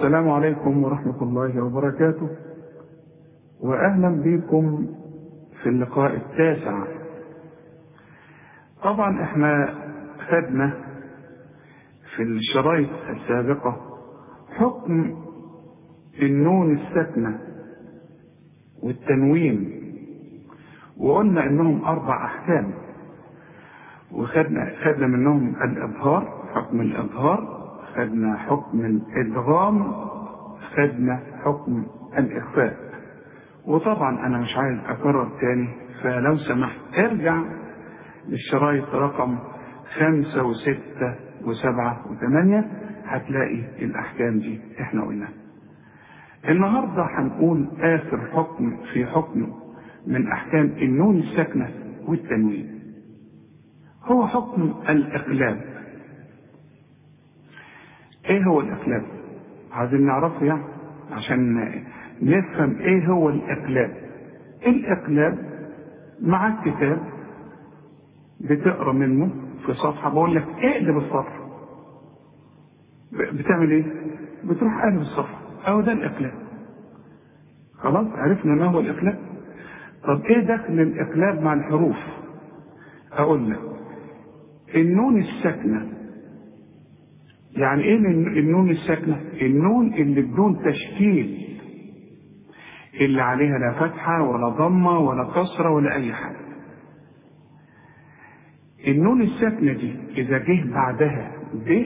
السلام عليكم ورحمة الله وبركاته وأهلا بكم في اللقاء التاسع طبعا احنا خدنا في الشرايط السابقة حكم النون الساكنة والتنوين وقلنا انهم اربع احكام وخدنا خدنا منهم الابهار حكم الابهار خدنا حكم الادغام خدنا حكم الاخفاء وطبعا انا مش عايز اكرر تاني فلو سمحت ارجع للشرايط رقم خمسة وستة وسبعة وثمانية هتلاقي الأحكام دي احنا قلناها. النهاردة هنقول آخر حكم في حكم من أحكام النون الساكنة والتنوين. هو حكم الإقلاب. إيه هو الإقلاب؟ عايزين نعرفه يعني عشان نفهم إيه هو الإقلاب. الإقلاب مع الكتاب بتقرا منه في صفحه بقول لك اقلب الصفحه بتعمل ايه؟ بتروح قلب الصفحه اهو ده الاقلاب خلاص عرفنا ما هو الاقلاب طب ايه دخل الاقلاب مع الحروف اقول لك النون الساكنه يعني ايه النون الساكنه النون اللي بدون تشكيل اللي عليها لا فتحه ولا ضمه ولا كسره ولا اي حاجه النون الساكنة دي إذا جه بعدها ب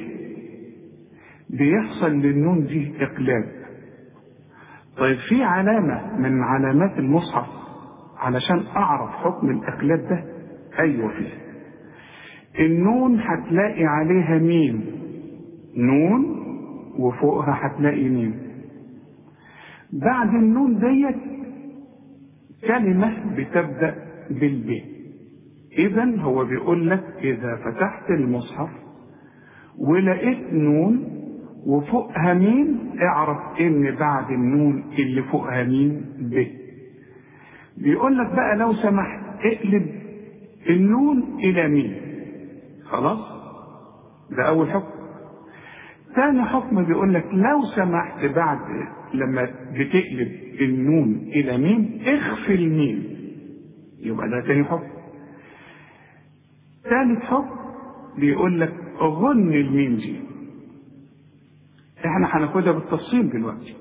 بيحصل للنون دي إقلاب طيب في علامة من علامات المصحف علشان أعرف حكم الإقلاب ده أيوة فيه النون هتلاقي عليها ميم نون وفوقها هتلاقي ميم بعد النون ديت كلمة بتبدأ بالبيت إذا هو بيقول لك إذا فتحت المصحف ولقيت نون وفوقها ميم اعرف إن بعد النون اللي فوقها ميم ب. بيقول لك بقى لو سمحت اقلب النون إلى ميم. خلاص؟ ده أول حكم. ثاني حكم بيقول لك لو سمحت بعد لما بتقلب النون إلى ميم اخفي الميم. يبقى ده تاني حكم. ثالث حكم بيقول لك غن الميم دي احنا هناخدها بالتفصيل دلوقتي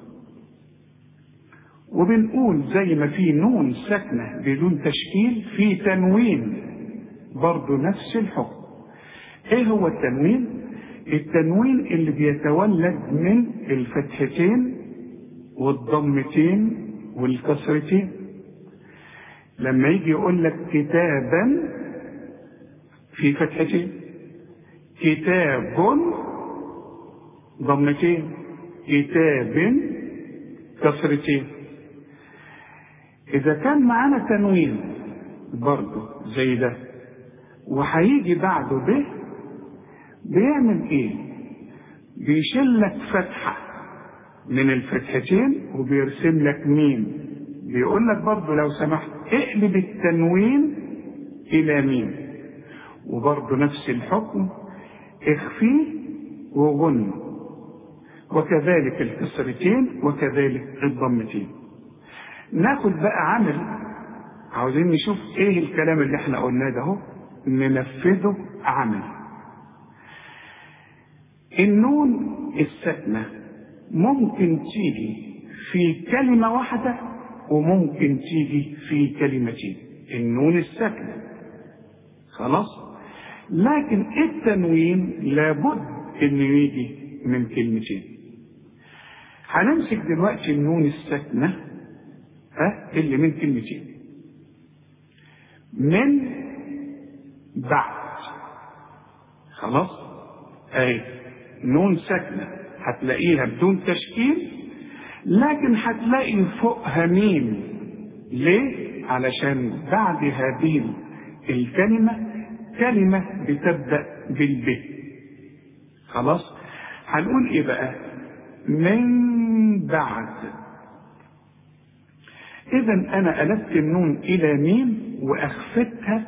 وبنقول زي ما في نون ساكنة بدون تشكيل في تنوين برضه نفس الحكم ايه هو التنوين التنوين اللي بيتولد من الفتحتين والضمتين والكسرتين لما يجي يقول لك كتابا في فتحتين كتاب ضمتين كتاب كسرتين إذا كان معانا تنوين برضه زي ده وهيجي بعده ب بيعمل ايه؟ بيشيل لك فتحة من الفتحتين وبيرسم لك ميم بيقول لك برضه لو سمحت اقلب التنوين إلى ميم وبرضه نفس الحكم اخفيه وغن وكذلك الكسرتين وكذلك الضمتين ناخد بقى عمل عاوزين نشوف ايه الكلام اللي احنا قلناه ده اهو ننفذه عمل النون الساكنه ممكن تيجي في كلمه واحده وممكن تيجي في كلمتين النون الساكنه خلاص لكن التنوين لابد انه يجي من كلمتين هنمسك دلوقتي النون الساكنه ها اللي من كلمتين من بعد خلاص اهي نون ساكنه هتلاقيها بدون تشكيل لكن هتلاقي فوقها ميم ليه علشان بعد هذه الكلمه كلمه بتبدا بالب خلاص هنقول ايه بقى من بعد إذا أنا قلبت النون إلى ميم وأخفتها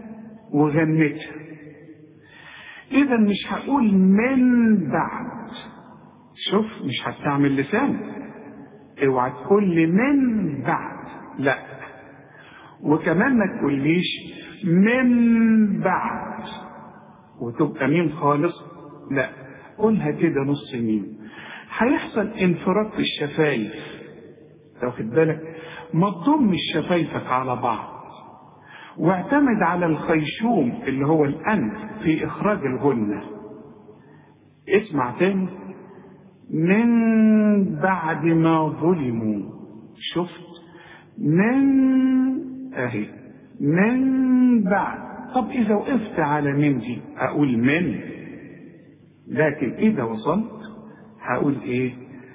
وغنيتها إذا مش هقول من بعد شوف مش هستعمل لسان اوعى تقول لي من بعد لا وكمان ما تقوليش من بعد وتبقى مين خالص لا قولها كده نص مين هيحصل انفراج في الشفايف واخد بالك ما تضمش شفايفك على بعض واعتمد على الخيشوم اللي هو الأنف في إخراج الغنة اسمع تاني من بعد ما ظلموا شفت من اهي من بعد طب اذا وقفت على من دي اقول من لكن اذا وصلت هقول ايه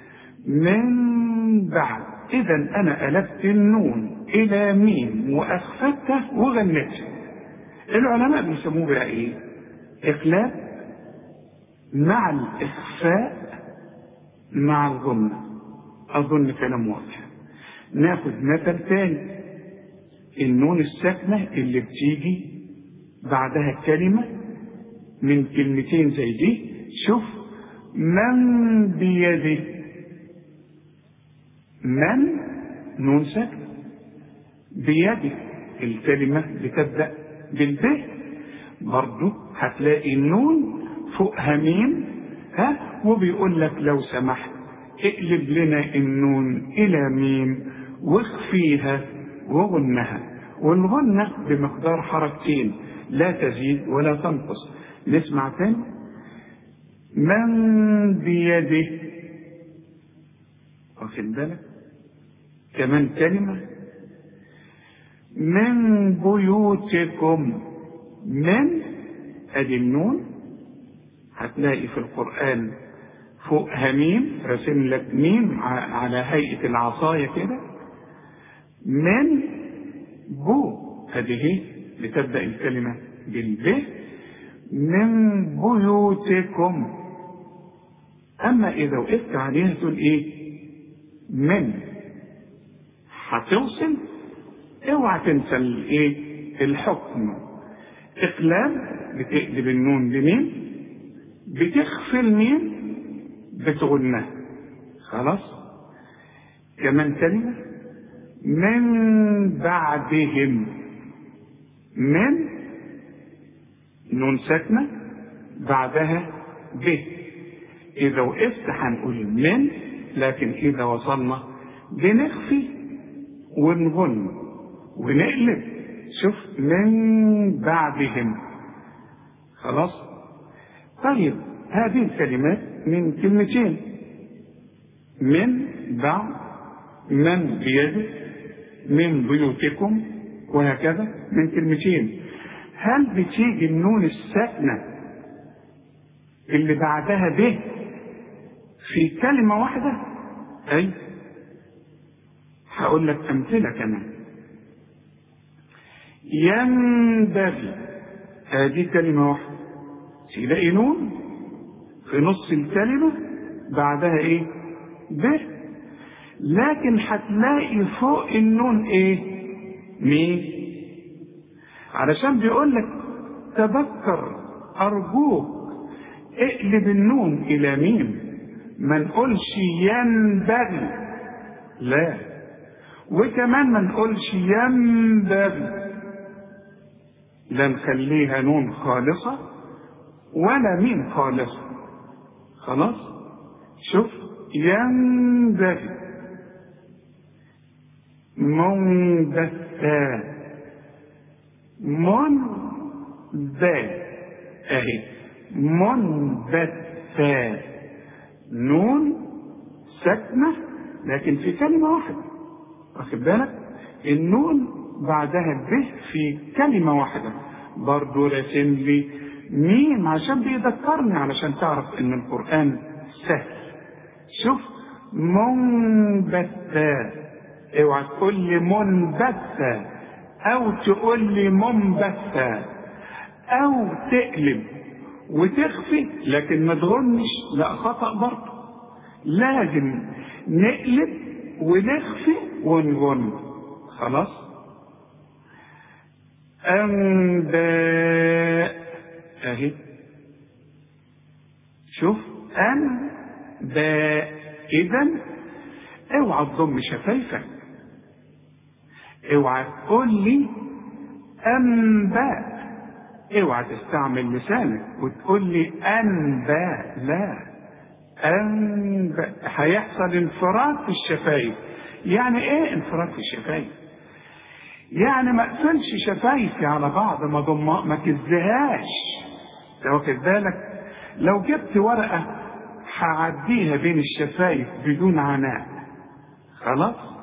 من بعد اذا انا قلبت النون الى ميم واخفتها وغنيتها العلماء بيسموه بقى ايه اقلاب مع الاخفاء مع الغنة أظن كلام واضح ناخد مثل تاني النون الساكنة اللي بتيجي بعدها الكلمة من كلمتين زي دي شوف من بيده من نون ساكنة بيده الكلمة بتبدأ بالب برضه هتلاقي النون فوقها ميم ها وبيقول لك لو سمحت اقلب لنا النون إلى ميم واخفيها وغنها والغنة بمقدار حركتين لا تزيد ولا تنقص نسمع تاني من بيده واخد بالك كمان كلمة من بيوتكم من ادي النون هتلاقي في القرآن فوقها ميم رسم لك ميم على هيئة العصاية كده من بو هذه بتبدأ الكلمة بالب من بيوتكم أما إذا وقفت عليها تقول إيه من هتوصل اوعى تنسى الايه الحكم اقلاب بتقلب النون بميم بتخفي الميم بتغنى خلاص كمان كلمة من بعدهم من نون ساكنة بعدها ب إذا وقفت هنقول من لكن إذا وصلنا بنخفي ونغن ونقلب شوف من بعدهم خلاص طيب هذه الكلمات من كلمتين من بعد من بيده من بيوتكم وهكذا من كلمتين هل بتيجي النون الساكنة اللي بعدها به في كلمة واحدة أي هقول لك أمثلة كمان ينبغي هذه كلمة واحدة تلاقي نون في نص الكلمة بعدها ايه ب لكن هتلاقي فوق النون ايه مين علشان بيقول لك تذكر ارجوك اقلب النون الى ميم ما نقولش ينبغي لا وكمان ما نقولش ينبغي لا نخليها نون خالصة ولا ميم خالصة خلاص شوف ينبغي منبثا منبث اهي منبثا نون ساكنة لكن في كلمة واحدة واخد بالك النون بعدها به في كلمة واحدة برضو راسم لي ميم عشان بيذكرني علشان تعرف ان القرآن سهل شوف منبثا اوعى تقول لي منبثا او تقول لي منبثا او تقلب وتخفي لكن ما تغنش لا خطأ برضه لازم نقلب ونخفي ونغن خلاص أنباء أهي شوف أن باء إذا اوعى تضم شفايفك اوعى تقول لي أنباء اوعى تستعمل لسانك وتقول لي أنباء لا أنباء هيحصل انفراد في الشفايف يعني ايه انفراد في الشفايف يعني ما اقفلش شفايفي على بعض ما ضم ما كزهاش لو واخد بالك لو جبت ورقه هعديها بين الشفايف بدون عناء خلاص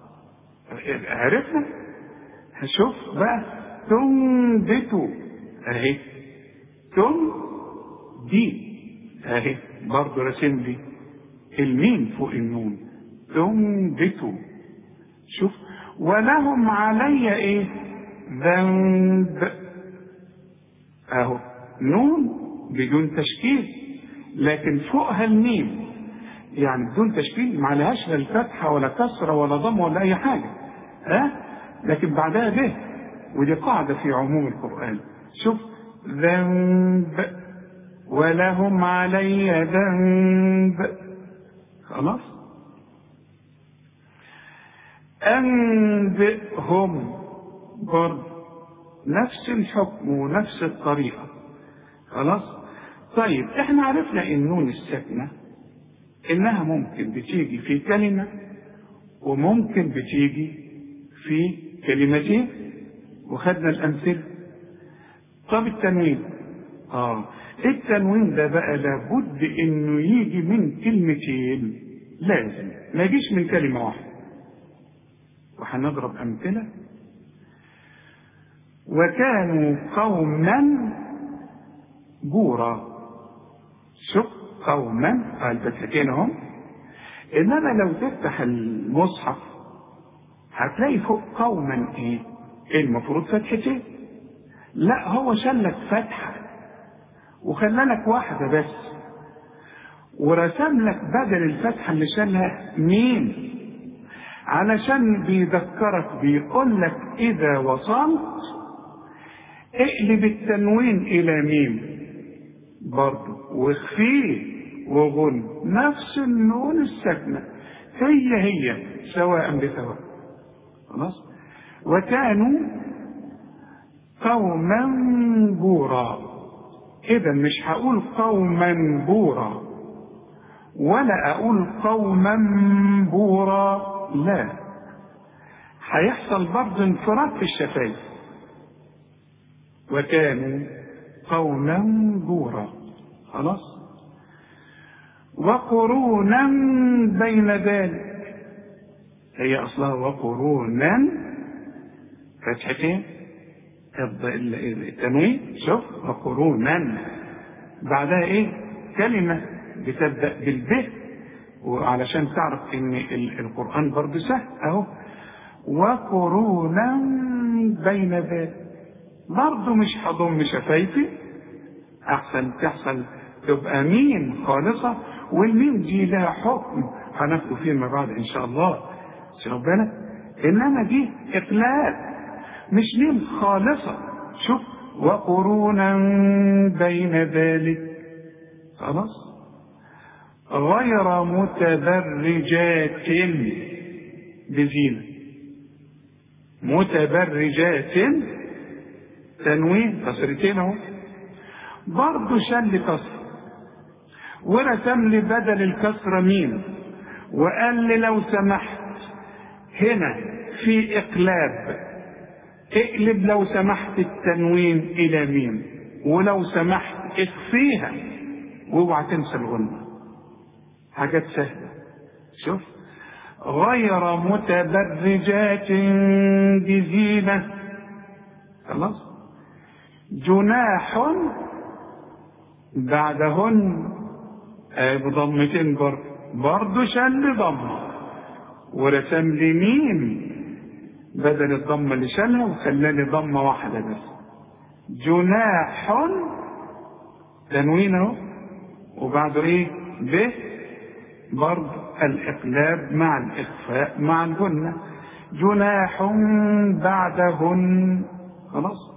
عرفنا هشوف بقى تنبتوا اهي تم دي اهي برضه راسم لي الميم فوق النون تنبتوا شوف ولهم علي ايه ذنب اهو نون بدون تشكيل لكن فوقها الميم يعني بدون تشكيل ما عليهاش لا الفتحة ولا كسرة ولا ضم ولا أي حاجة ها أه؟ لكن بعدها به ودي قاعدة في عموم القرآن شوف ذنب ولهم علي ذنب خلاص أنبئهم برضه نفس الحكم ونفس الطريقة خلاص طيب احنا عرفنا النون الساكنة انها ممكن بتيجي في كلمة وممكن بتيجي في كلمتين وخدنا الأمثلة طب التنوين اه التنوين ده بقى لابد انه يجي من كلمتين لازم ما يجيش من كلمة واحدة وهنضرب أمثلة وكانوا قوما بورا شوف قوما قال فتحتين هم انما لو تفتح المصحف هتلاقي فوق قوما ايه المفروض فتحتين لا هو شلك فتحة وخلالك واحدة بس ورسم لك بدل الفتحة اللي شالها مين علشان بيذكرك بيقول لك إذا وصلت اقلب التنوين إلى ميم برضه واخفيه وغن نفس النون الساكنة هي هي سواء بسواء خلاص وكانوا قوما بورا إذا مش هقول قوما بورا ولا أقول قوما بورا لا هيحصل برضه انفراد في الشفايف وكانوا قوما بورا خلاص وقرونا بين ذلك هي أصلها وقرونا فتحتين التنوين شوف وقرونا بعدها ايه كلمة بتبدأ بالب وعلشان تعرف ان القرآن برضه سهل اهو وقرونا بين ذلك برضه مش هضم شفايفي احسن تحصل تبقى ميم خالصة والميم دي لها حكم هناخده فيما بعد ان شاء الله شوف بالك انما دي اقلال مش ميم خالصة شوف وقرونا بين ذلك خلاص غير متبرجات بزينة متبرجات تنوين كسرتين اهو برضه شل كسر ورسم لي بدل الكسرة مين وقال لي لو سمحت هنا في إقلاب اقلب لو سمحت التنوين إلى ميم ولو سمحت اخفيها واوعى تنسى الغنة حاجات سهلة شوف غير متبرجات بزينة خلاص جناح بعدهن بضمتين برضه برضه شل ضمه ورسم لي ميم بدل الضمة اللي شالها وخلاني ضمة واحدة بس جناح تنوين اهو وبعده ايه ب برضه الإقلاب مع الإخفاء مع الجنة جناح بعدهن خلاص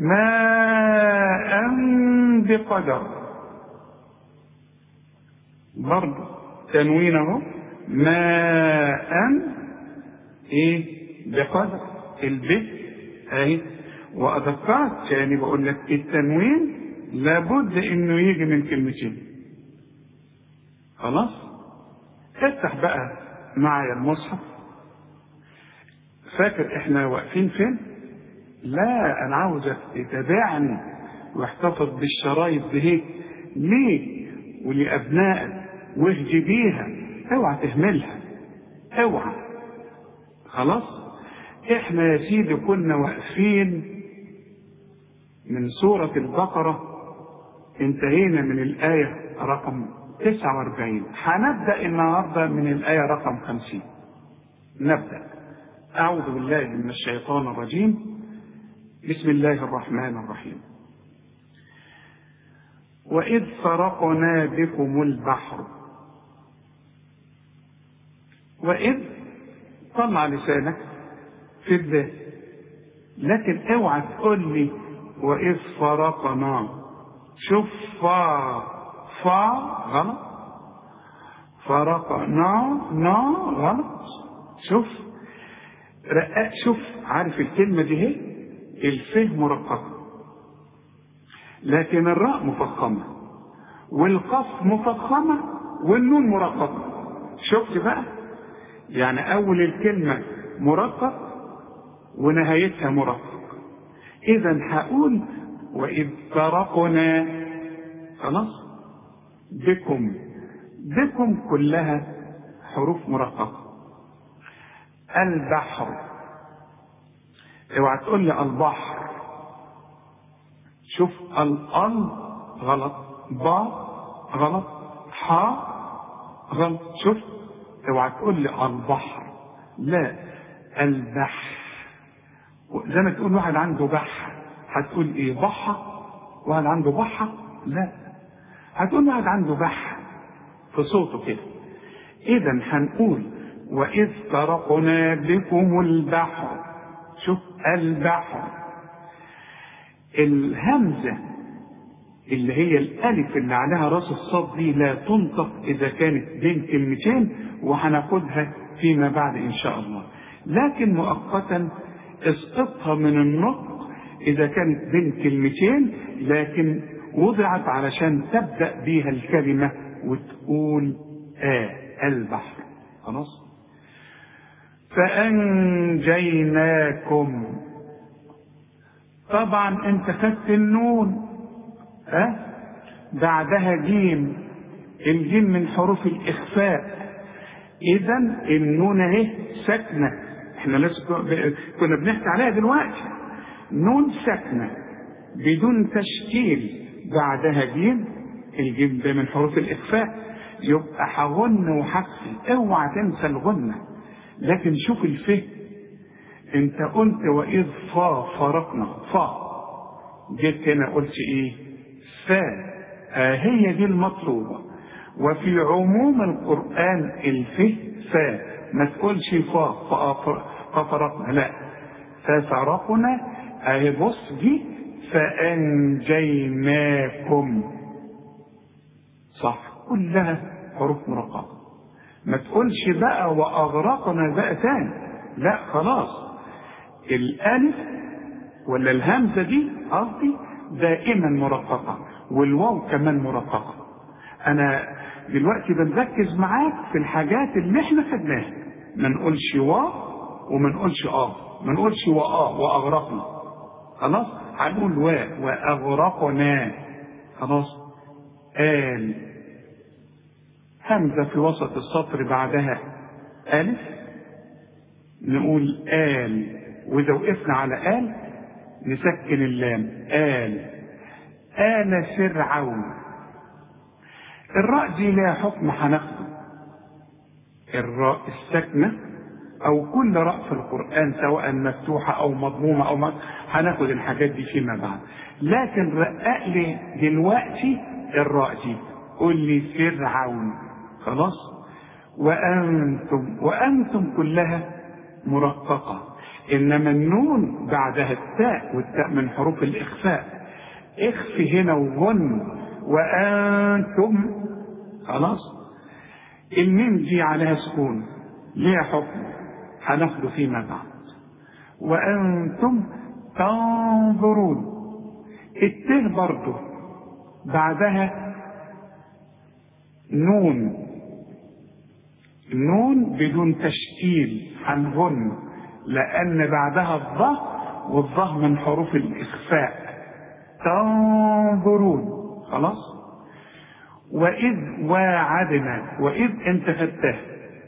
ماء بقدر برضه تنوين اهو ماء ايه بقدر الب اهي واذكرت تاني بقول لك التنوين لابد انه يجي من كلمتين خلاص افتح بقى معايا المصحف فاكر احنا واقفين فين لا انا عاوزك تتابعني واحتفظ بالشرايط دي ليه ولابنائك واهدي بيها اوعى تهملها اوعى خلاص احنا يا سيدي كنا واقفين من سورة البقرة انتهينا من الآية رقم 49 هنبدأ النهاردة من الآية رقم 50 نبدأ أعوذ بالله من الشيطان الرجيم بسم الله الرحمن الرحيم وإذ فرقنا بكم البحر وإذ طلع لسانك في الذات لكن اوعى تقول لي وإذ فرقنا شوف فا فا غلط فرقنا نا غلط شوف رقاق شوف عارف الكلمة دي هي الفه مرققة لكن الراء مفخمة والقاف مفخمة والنون مرققة شفت بقى يعني أول الكلمة مرقق ونهايتها مرقق إذا هقول وإذ فرقنا خلاص بكم بكم كلها حروف مرققة البحر اوعى تقول لي البحر شوف الأل غلط با غلط ح غلط شوف اوعى تقول لي البحر لا البحر زي ما تقول واحد عنده بحر هتقول ايه بحة واحد عنده بحة لا هتقول واحد عنده بحر في صوته كده اذا هنقول واذ فرقنا بكم البحر شوف البحر الهمزة اللي هي الألف اللي عليها راس الصاد دي لا تنطق إذا كانت بين كلمتين وهناخدها فيما بعد إن شاء الله لكن مؤقتا اسقطها من النطق إذا كانت بين كلمتين لكن وضعت علشان تبدأ بيها الكلمة وتقول آه البحر خلاص فأنجيناكم طبعا انت خدت النون أه؟ بعدها جيم الجيم من حروف الإخفاء إذا النون اهي ساكنة احنا لسه كنا بنحكي عليها دلوقتي نون ساكنة بدون تشكيل بعدها جيم الجيم ده من حروف الإخفاء يبقى هغن وحكي اوعى تنسى الغنة لكن شوف الفهم انت قلت واذ فا فرقنا فا جيت هنا قلت ايه فا آه هي دي المطلوبة وفي عموم القرآن الفه فا ما تقولش فا ففرقنا لا ففرقنا اهي بص دي فأنجيناكم صح كلها حروف مرققة ما تقولش بقى وأغرقنا بقى تاني لا خلاص الألف ولا الهمزة دي قصدي دائما مرققة والواو كمان مرققة أنا دلوقتي بنركز معاك في الحاجات اللي احنا خدناها ما نقولش وا وما نقولش اه ما نقولش واه وأغرقنا خلاص هنقول وا وأغرقنا خلاص آل همزة في وسط السطر بعدها ألف نقول آل وإذا وقفنا على آل نسكن اللام آل آل فرعون الراء دي لها حكم هناخده الراء الساكنة أو كل راء في القرآن سواء مفتوحة أو مضمومة أو مضمومة هناخد الحاجات دي فيما بعد لكن رقق لي دلوقتي الراء دي قول لي فرعون خلاص وأنتم وأنتم كلها مرققة إنما النون بعدها التاء والتاء من حروف الإخفاء اخف هنا وغن وأنتم خلاص الميم دي عليها سكون ليها حكم هناخده فيما بعد وأنتم تنظرون الته برضه بعدها نون نون بدون تشكيل هنغن لأن بعدها الظه والظه من حروف الإخفاء تنظرون خلاص وإذ واعدنا وإذ أنت خدتها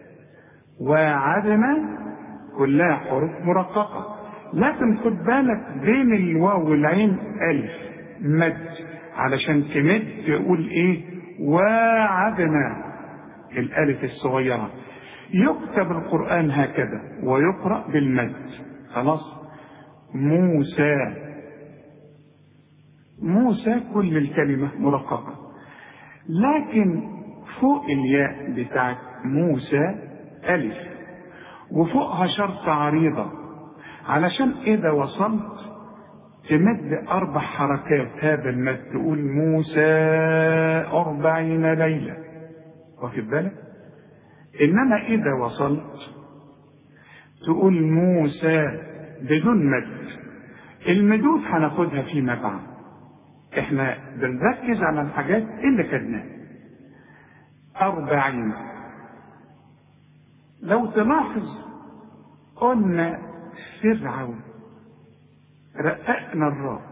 واعدنا كلها حروف مرققة لكن خد بالك بين الواو والعين ألف مد علشان تمد تقول إيه واعدنا الألف الصغيرة يكتب القرآن هكذا ويقرأ بالمد خلاص موسى موسى كل الكلمة مرققة لكن فوق الياء بتاعت موسى ألف وفوقها شرطة عريضة علشان إذا وصلت تمد أربع حركات هذا المد تقول موسى أربعين ليلة واخد بالك إنما إذا وصلت تقول موسى بدون مد المدود هناخدها فيما بعد احنا بنركز على الحاجات اللي خدناها أربعين لو تلاحظ قلنا فرعون رققنا الراء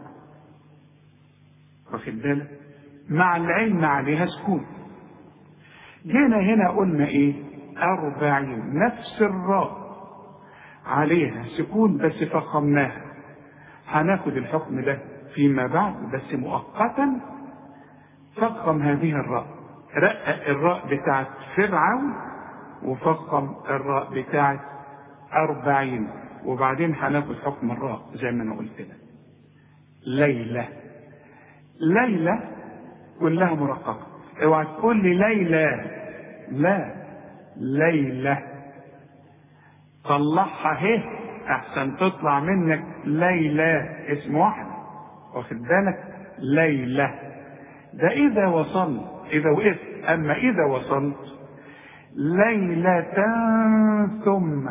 واخد بالك مع العين عليها سكون جينا هنا قلنا ايه أربعين نفس الراء عليها سكون بس فخمناها هناخد الحكم ده فيما بعد بس مؤقتا فخم هذه الراء رقق الراء بتاعت فرعون وفخم الراء بتاعت أربعين وبعدين هناخد حكم الراء زي ما أنا قلت لك ليلة ليلة كلها مرققة اوعى تقول لي ليلى لا ليلة طلعها اهي احسن تطلع منك ليلى اسم واحد واخد بالك ليلة ده اذا وصلت اذا وقفت اما اذا وصلت ليلة ثم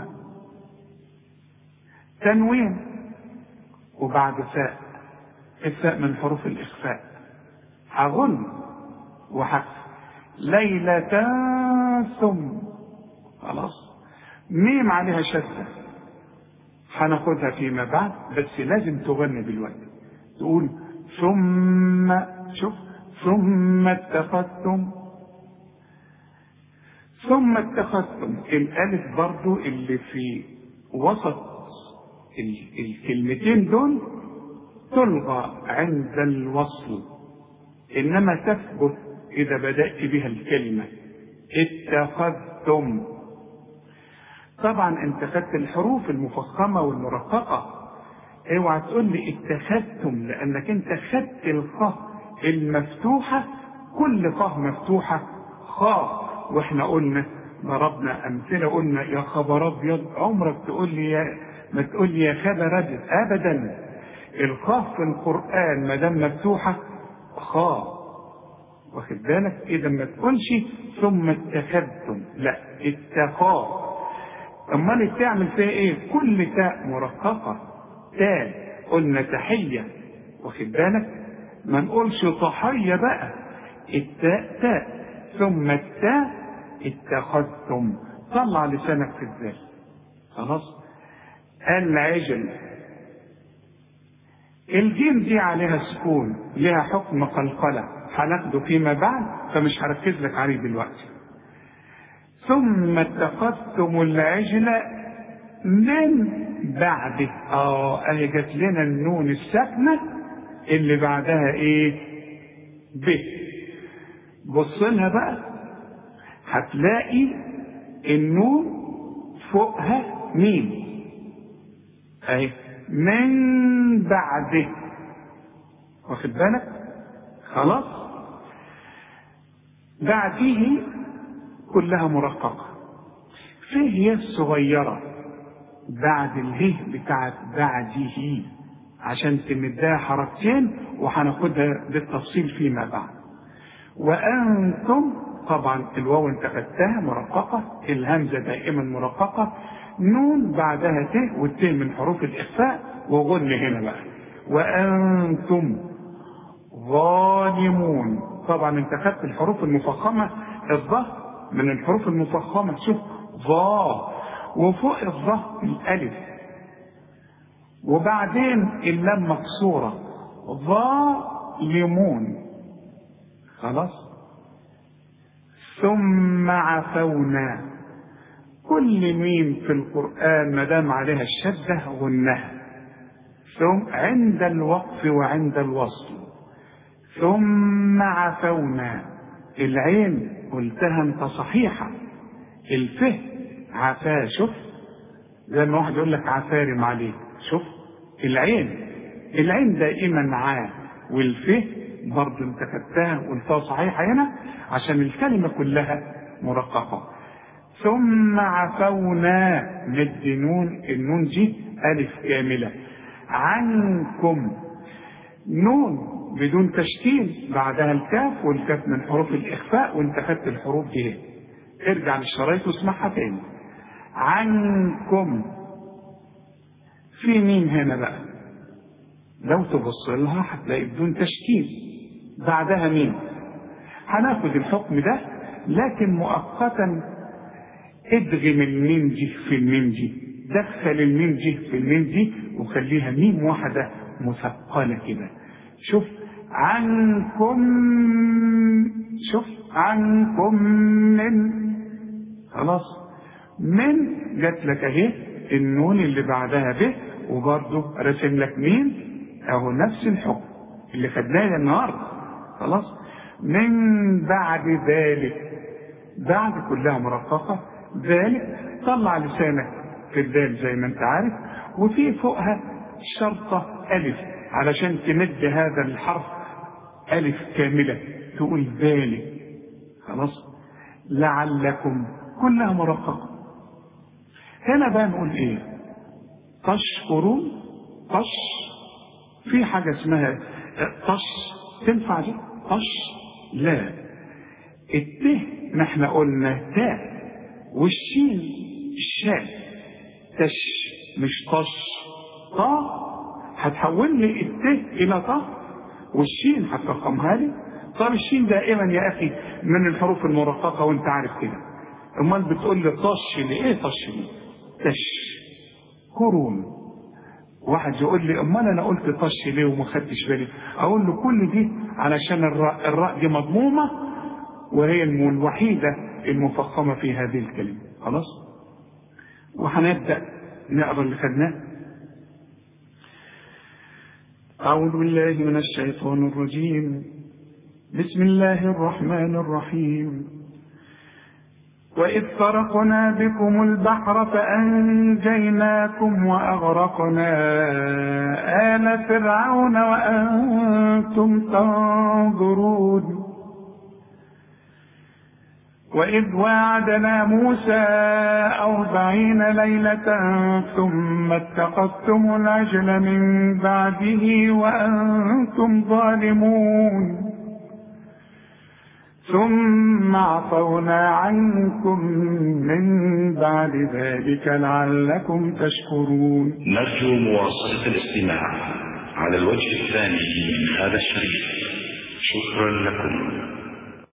تنوين وبعد فاء الفاء من حروف الإخفاء هغن وحذف ليلة ثم خلاص ميم عليها شدة هناخدها فيما بعد بس لازم تغني دلوقتي تقول ثم شوف ثم اتخذتم ثم اتخذتم الالف برضو اللي في وسط الكلمتين دول تلغى عند الوصل انما تثبت اذا بدات بها الكلمه اتخذتم طبعا انت خدت الحروف المفخمه والمرققه اوعى تقول لي اتخذتم لانك انت خدت الخاء المفتوحه كل خاء مفتوحه خاء واحنا قلنا ضربنا امثله قلنا يا خبر ابيض عمرك تقول لي يا ما تقول لي يا خبر ابيض ابدا الخاء في القران ما دام مفتوحه خاء واخد بالك اذا ما تقولش ثم اتخذتم لا اتقى امال تعمل فيها ايه كل تاء مرققه تاء قلنا تحيه واخد بالك ما نقولش تحيه بقى التاء تاء ثم التاء اتخذتم طلع لسانك في الذال خلاص العجل الجيم دي عليها سكون لها حكم قلقلة هناخده فيما بعد فمش هركز لك عليه دلوقتي ثم اتخذتم العجل من بعده اه اهي جات لنا النون الساكنة اللي بعدها ايه ب بص لها بقى هتلاقي النون فوقها ميم اهي من بعده واخد بالك خلاص بعده كلها مرققة فيه هي الصغيرة بعد اله بتاعت بعده عشان تمدها حركتين وهناخدها بالتفصيل فيما بعد وأنتم طبعا الواو انت خدتها مرققة الهمزة دائما مرققة نون بعدها ت والت من حروف الإخفاء وغن هنا بقى وأنتم ظالمون طبعا انت خدت الحروف المفخمة الظه من الحروف المفخمة شوف ظا وفوق الظه الألف وبعدين اللام مكسورة ظالمون خلاص ثم عفونا كل ميم في القرآن ما دام عليها الشدة غنها ثم عند الوقف وعند الوصل ثم عفونا العين قلتها انت صحيحة الفه عفاه شوف زي ما واحد يقول لك عفارم عليك شوف العين العين دائما عاه والفه برضه انت خدتها وقلتها صحيحة هنا عشان الكلمة كلها مرققة ثم عفونا مد نون النون دي ألف كاملة عنكم نون بدون تشكيل بعدها الكاف والكاف من حروف الإخفاء وانت خدت الحروف دي ارجع للشرايط واسمعها تاني عنكم في مين هنا بقى لو تبص لها هتلاقي بدون تشكيل بعدها مين هناخد الحكم ده لكن مؤقتا ادغم الميم دي في الميم دي دخل الميم دي في الميم دي وخليها ميم واحدة مثقلة كده شوف عنكم شوف عنكم من خلاص من جات لك اهي النون اللي بعدها به وبرضه رسم لك مين اهو نفس الحكم اللي خدناه النهارده خلاص من بعد ذلك بعد كلها مرققه ذلك طلع لسانك في الدال زي ما انت عارف وفي فوقها شرطة ألف علشان تمد هذا الحرف ألف كاملة تقول ذلك خلاص لعلكم كلها مرققة هنا بقى نقول ايه تشكرون طش في حاجة اسمها طش تنفع دي طش لا الته ما احنا قلنا تاء والشين الشاء تش مش طش طا هتحول لي الت الى طا والشين هترقمها لي طب الشين دائما يا اخي من الحروف المرققه وانت عارف كده امال بتقول لي طش لي ايه طش لي تش قرون واحد يقول لي امال انا قلت طش ليه وما خدتش بالي اقول له كل دي علشان الراء, الراء دي مضمومه وهي الوحيده المفخمه في هذه الكلمه خلاص وهنبدا نقرا اللي خدناه أعوذ بالله من الشيطان الرجيم بسم الله الرحمن الرحيم وإذ فرقنا بكم البحر فأنجيناكم وأغرقنا آل فرعون وأنتم تنظرون وإذ واعدنا موسى أربعين ليلة ثم اتخذتم العجل من بعده وأنتم ظالمون ثم عفونا عنكم من بعد ذلك لعلكم تشكرون نرجو مواصلة الاستماع على الوجه الثاني من هذا الشريط شكرا لكم